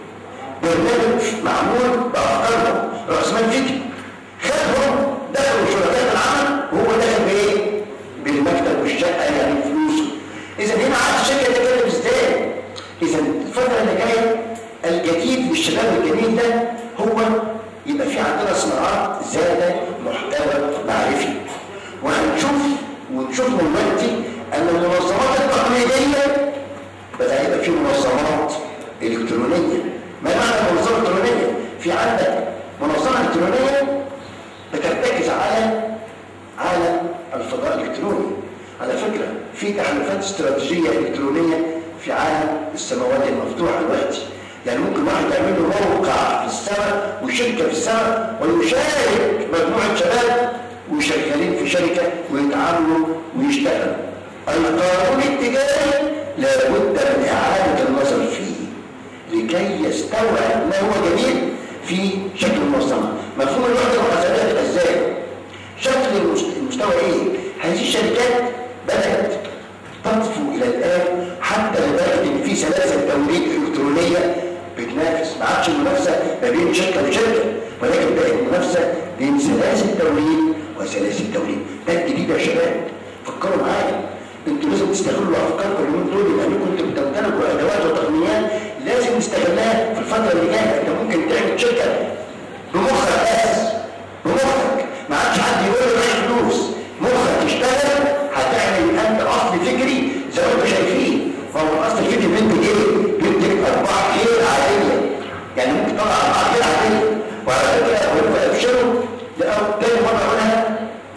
برنامج معمول بافكارهم راس مال فكري خدهم دخلوا شركاء العمل وهو داخل بايه؟ بالمكتب والشقه يعني فلوسه اذا هنا عاد الشركه تتكلم ازاي؟ اذا الفتره اللي جايه الجديد للشباب الجميل ده هو يبقى في عندنا صناعات ذات محتوى معرفي وهنشوف ونشوف دلوقتي ان المنظمات التقليديه بدا يبقى في منظمات الكترونيه ما معنى منظمه الكترونيه في عندك منظمه الكترونيه بترتكز على عالم الفضاء الالكتروني على فكره في تحالفات استراتيجيه الكترونيه في عالم السماوات المفتوحه دلوقتي يعني ممكن واحد يعمل له موقع في السماء وشركه في السماء ويشارك مجموعه شباب وشغالين في شركه ويتعاملوا ويشتغلوا القانون التجاري لابد من اعاده النظر فيه لكي يستوعب ما هو جميل في شكل المنظمه مفهوم الوحده المحاسبات ازاي شكل المستوى ايه هذه الشركات بدات تطفو الى الان حتى لدرجه ان في سلاسل توريد الكترونيه بتنافس ما عادش المنافسه ما بين شركه وشركه ولكن بقت المنافسه بين سلاسل توريد وسلاسل توريد ده الجديد يا شباب فكروا معايا انتوا لازم تستغلوا افكاركم اليومين دول لانكم انتوا بتمتلكوا ادوات وتقنيات لازم نستغلها في الفتره اللي جايه انت ممكن تعمل شركه بمخك بس بمخك ما عادش حد يقول لك فلوس مخك يشتغل هتعمل انت اصل فكري زي ما انتم شايفين فهو الاصل الفكري بينتج ايه؟ بينتج ارباح غير عاديه يعني ممكن تطلع ارباح غير عاديه وعلى فكره وانتوا ابشروا تاني مره اقولها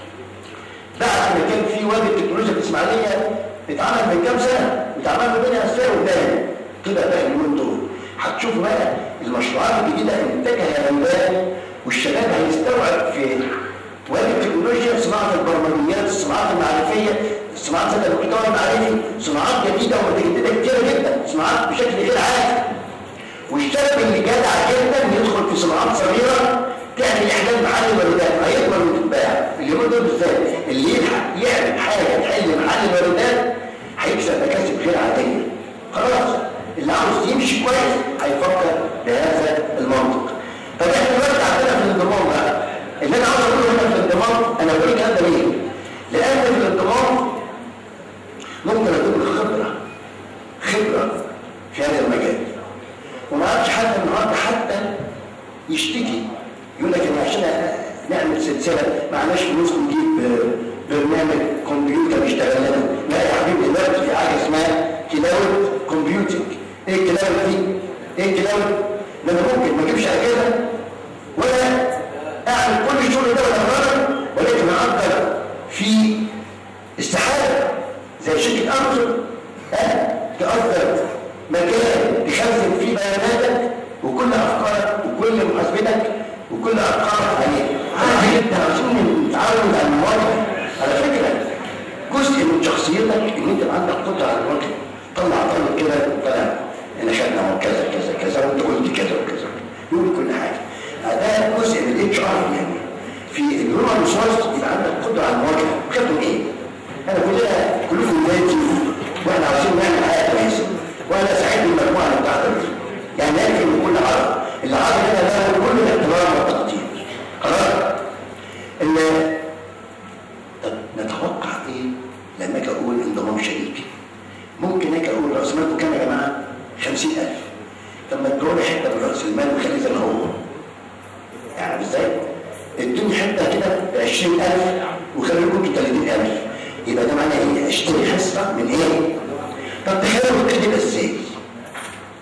بعد ما كان في وادي التكنولوجيا في الاسماعيليه اتعمل من كام سنه واتعمل له بين اسفل وقدام كده بقى اليومين دول هتشوفوا بقى المشروعات الجديده انتاجها هيبان والشباب هيستوعب في وادي التكنولوجيا صناعه البرمجيات الصناعات المعرفيه صناعات ذات المحتوى المعرفي صناعات جديده ومتجدده كتير جدا صناعات بشكل غير عادي والشاب اللي جدع جدا يدخل في صناعات صغيره تعمل احلال محل واردات هيضمن وتتباع اليومين دول بالذات اللي يلحق يعمل حاجه تحل محل واردات هيكسب مكاسب غير عاديه خلاص اللي عاوز يمشي كويس هيفكر بهذا المنطق طب احنا دلوقتي عندنا في الانضمام بقى اللي انا عاوز اقوله هنا في الانضمام انا بقول الكلام ده ليه؟ لان في الانضمام ممكن اكون خبره خبره في هذا المجال وما عادش حد النهارده حتى يشتكي يقول لك انا عشان نعمل سلسله معناش فلوس نجيب برنامج كمبيوتر يشتغل لنا لا يا حبيبي دلوقتي في حاجه اسمها كلاود كمبيوتنج ايه الكلاود دي؟ ايه الكلاود؟ ما انا ممكن ما اجيبش اجهزه ولا اعمل كل الشغل ده ولا غلط ولكن اقدر في استحاله زي شركه امازون ها تقدر مكان تخزن فيه بياناتك وكل افكارك وكل محاسبتك وكل افكارك عليه عادي جدا عشان نتعود على المواجهه على فكره جزء من شخصيتك ان انت يبقى عندك قدره على المواجهه طلع طلع كده طلع انا خدنا كذا كذا كذا وانت قلت كذا وكذا يقول كل حاجه ده جزء من الاتش ار يعني في الهيومن ريسورس يبقى عندك قدره على المواجهه خدتوا ايه؟ انا كلنا كلكم ولادي واحنا عاوزين نعمل حاجه كويسه وانا سعيد بالمجموعه اللي بتاعتك يعني يكفي من كل عرض العرض هنا له كل الاحترام والتقدير خلاص ان طب نتوقع ايه لما اجي اقول انضمام شريك ممكن اجي اقول راس مالكم كام يا جماعه 50000 طب ما تدوني حته من راس المال وخليه زي ما هو يعني ازاي ادوني حته كده ب 20000 وخليكم انتوا 30000 يبقى ده معناه ايه اشتري حصه من ايه طب تخيلوا كده ازاي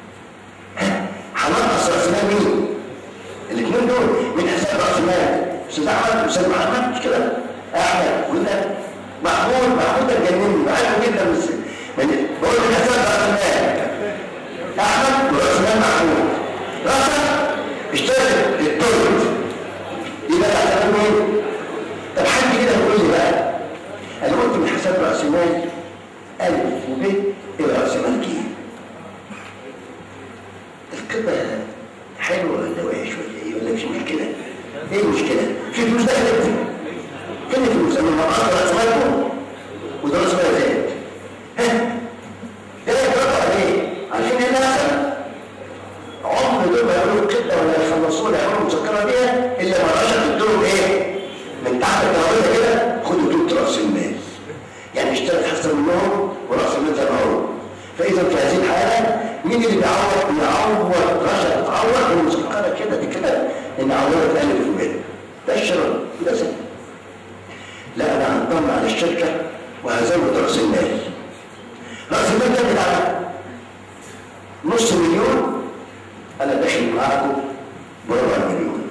مين اللي بيعوض بيعوض رشا تعوض ومسكره كده دي كده ان عوضت الف وب ده الشرط ده سهل لا انا هنضم على الشركه وهزود راس المال راس المال ده بتاع نص مليون انا داخل معاكم بربع مليون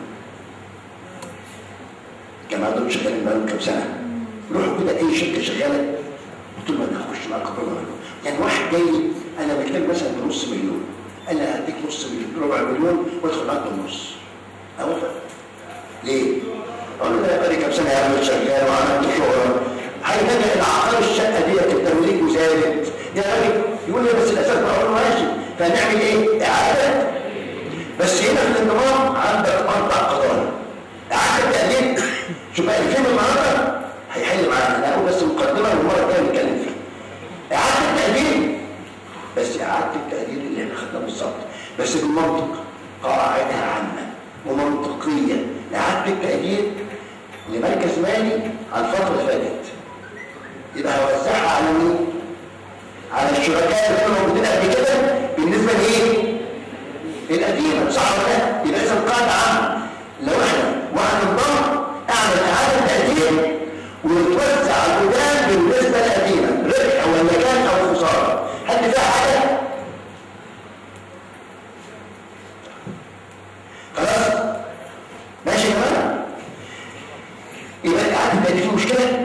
الجماعه دول شغالين بقالهم كام سنه روحوا كده اي شركه شغاله قلت له انا هخش معاك بربع مليون يعني واحد جاي انا محتاج مثلا بنص مليون انا هديك نص مليون ربع مليون وادخل معاك بالنص اوافق ليه؟ اقول له ده بقالي كام سنه يا عم شغال وعملت شغل هيفاجئ العقار الشقه ديت التمليك وزادت يا راجل يقول لي بس الاساس بقول له ماشي فنعمل ايه؟ اعاده بس هنا في الانضمام عندك اربع قضايا اعاده تقديم شوف بقى الفيلم النهارده هيحل معانا انا هقول بس مقدمه والمره الجايه نتكلم فيها اعاده التقدير بس اعاده التقدير اللي احنا خدناه بالظبط بس بالمنطق قواعدها عامه ومنطقيه اعاده التقدير لمركز مالي عن الفتره اللي فاتت يبقى هوزعها على مين؟ على الشركاء اللي كانوا موجودين قبل كده بالنسبه لايه؟ القديمه صح ولا لا؟ يبقى اذا قاعده عامه لو احنا وهننضم اعمل اعاده تقدير ويتوزع على القدام بالنسبه للقديمه ربح او مكان او خساره حد فيها حاجه؟ خلاص؟ ماشي يا جماعه؟ يبقى اعاده التقدير في مشكله؟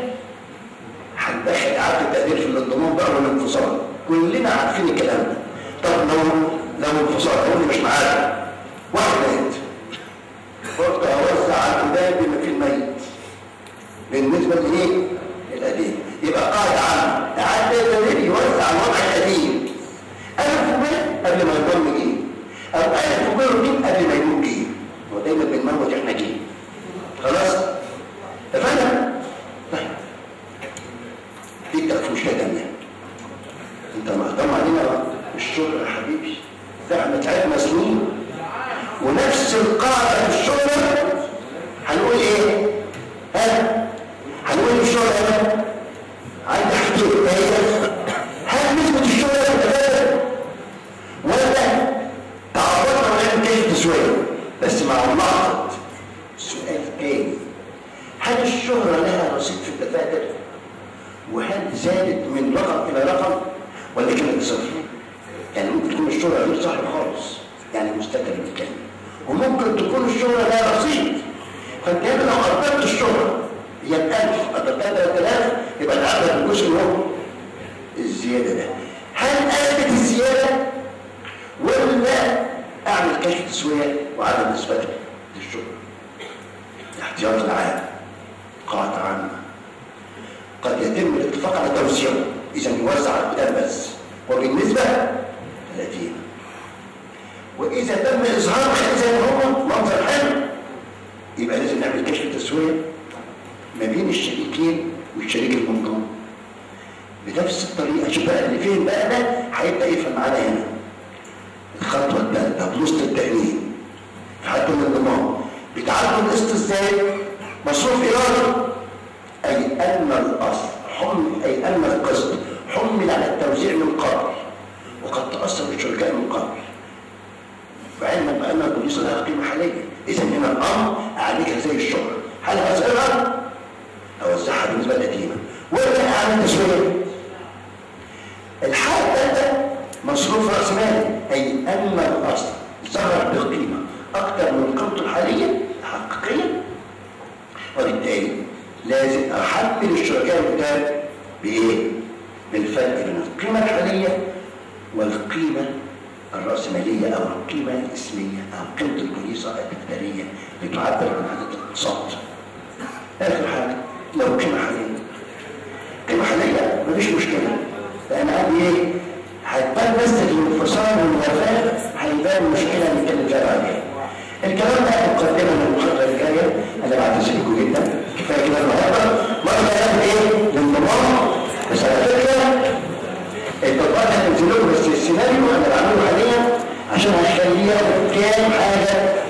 هندخل اعاده التقدير في الانضمام بقى والانفصال كلنا عارفين الكلام ده طب لو لو انفصال لو مش معانا واحد ميت قلت اوزع على القدام بما في الميت بالنسبه لايه؟ القديم يبقى قاعده عامه اعاده التقدير يوزع على الوضع القديم الف وب قبل ما يضم جه او الف وب مين قبل ما يموت جه هو دايما بنموت احنا جه خلاص؟ اتفقنا؟ طيب تبدا في مشكله ثانيه انت مهتم علينا الشغل يا حبيبي ده احنا تعبنا سنين ونفس القاعده في الشغل هنقول ايه؟ ها؟ هنقول الشغل ايه؟ عندي حاجتين هي هل نسبه الشغل تتغير ولا تعرضنا ونعمل كيف تسويه بس مع ملاحظه سؤال تاني هل الشهره لها رصيد في الدفاتر؟ وهل زادت من رقم الى رقم ولا كانت صفر؟ يعني ممكن تكون الشهرة غير صح خالص يعني مستتر بالكلمة وممكن تكون الشهرة لها رصيد فانت هنا لو قدرت الشهرة هي ب 1000 قدرتها 3000 يبقى العدد الجزء اللي هو الزيادة ده هل اثبت الزيادة ولا اعمل كشف تسوية وعدم نسبتها للشهرة الاحتياط العام قاعدة عامة قد يتم الاتفاق على توزيعه اذا يوزع على القدام بس وبالنسبه 30 واذا تم اظهار خلال زي ما هو منظر حلو يبقى لازم نعمل كشف تسويه ما بين الشريكين والشريك المنضم بنفس الطريقه شوف بقى اللي فين بقى ده هيبدا يفهم معانا هنا الخطوه الثالثه بلوسه التامين في حد الانضمام بتعدوا القسط ازاي؟ مصروف ايرادي أي أن الأصل حمل أي أن القسط حمل على التوزيع من قبل وقد تأثر الشركاء من قبل وعلما بأن البوليس لها قيمة حالية إذا هنا الأمر أعالجها زي الشهرة هل أسألها؟ أوزعها بالنسبة للقديمة ولا أعمل تسوية؟ الحالة الثالثة مصروف رأس مالي أي أن الأصل ظهر بقيمة أكثر من قيمته الحالية الحقيقية وبالتالي لازم احمل الشركاء الجداد بايه؟ بالفرق بين القيمه الحاليه والقيمه الراسماليه او القيمه الاسميه او قيمه البوليصه الدفتريه اللي تعبر عن عدد الاقساط. اخر حاجه لو قيمه حاليه. قيمه حاليه مفيش مشكله لان عندي ايه؟ هتبان بس الانفصال والوفاه هيبان مشكله نتكلم فيها بعدين. الكلام ده مقدمه للمحاضره الجايه انا بعتذركم جدا كفايه كده النهارده مره كلام ايه الانضمام بس على فكره التطبيق هتنزل لكم بس السيناريو انا بعمله حاليا عشان هخليها كام حاجه